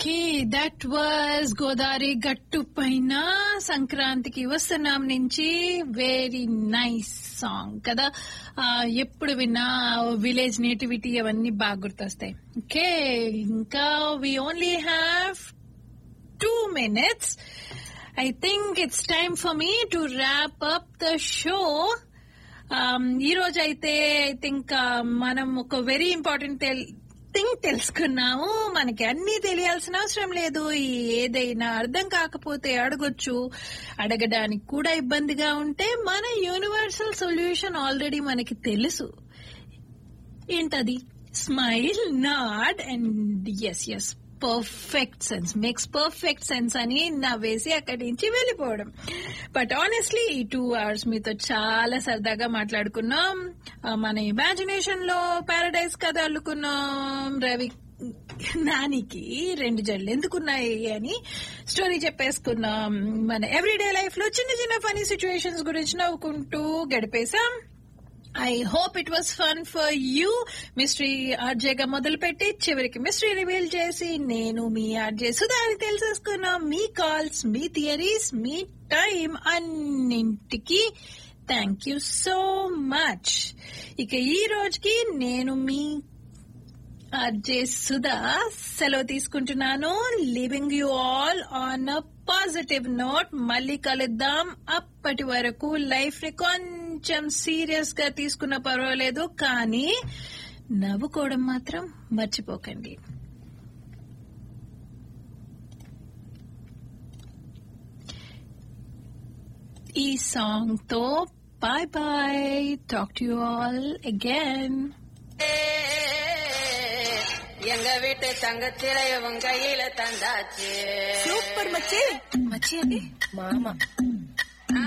okay that was Godavari గట్టు పైన సంక్రాంతికి వస్తున్నాం నుంచి వెరీ నైస్ సాంగ్ కదా ఆ, ఎప్పుడు విన్నా విలేజ్ నేటివిటీ అవన్నీ బాగా గుర్తొస్తాయి ఓకే ఇంకా we only have two minutes I think it's time for me to wrap up the show ఈ రోజు అయితే ఐ థింక్ మనం ఒక వెరీ ఇంపార్టెంట్ థింగ్ తెలుసుకున్నాము మనకి అన్ని తెలియాల్సిన అవసరం లేదు ఈ ఏదైనా అర్థం కాకపోతే అడగొచ్చు అడగడానికి కూడా ఇబ్బందిగా ఉంటే మన యూనివర్సల్ సొల్యూషన్ ఆల్రెడీ మనకి తెలుసు ఏంటది smile nod and yes yes perfect sense makes perfect sense అని నవ్వేసి అక్కడి నుంచి వెళ్ళిపోవడం బట్ ఆనెస్ట్లీ ఈ టూ అవర్స్ మీతో చాలా సరదాగా మాట్లాడుకున్నాం ఆ, మన ఇమాజినేషన్ లో పారడైజ్ కథ అల్లుకున్నాం రవి నానికి రెండు జడ్లు ఎందుకున్నాయి అని స్టోరీ చెప్పేసుకున్నాం మన ఎవ్రీడే లైఫ్ లో చిన్న చిన్న ఫనీ సిచ్యువేషన్స్ గురించి నవ్వుకుంటూ గడిపేశాం I hope it was fun for you mystery ఆర్జేగా మొదలుపెట్టి చివరికి మిస్టరీ రివీల్ చేసి నేను మీ ఆర్జే సుధాని తెలిసేసుకున్నాం మీ కాల్స్ మీ థియరీస్ మీ టైం అన్నింటికి థ్యాంక్ యూ సో మచ్ ఇక ఈ రోజుకి నేను మీ ఆర్జే సుధా సెలవు తీసుకుంటున్నాను leaving you all on a positive note మళ్ళీ కలుద్దాం అప్పటి వరకు లైఫ్ ని కొంచెం సీరియస్ గా తీసుకున్న పర్వాలేదు కానీ నవ్వుకోవడం మాత్రం మర్చిపోకండి ఈ సాంగ్ తో bye bye talk to you all again எங்க வீட்டு தங்கச்சிலைய உங்க கையில தந்தாச்சு సూపర్ మచ్చే మచ్చే అండి மாமா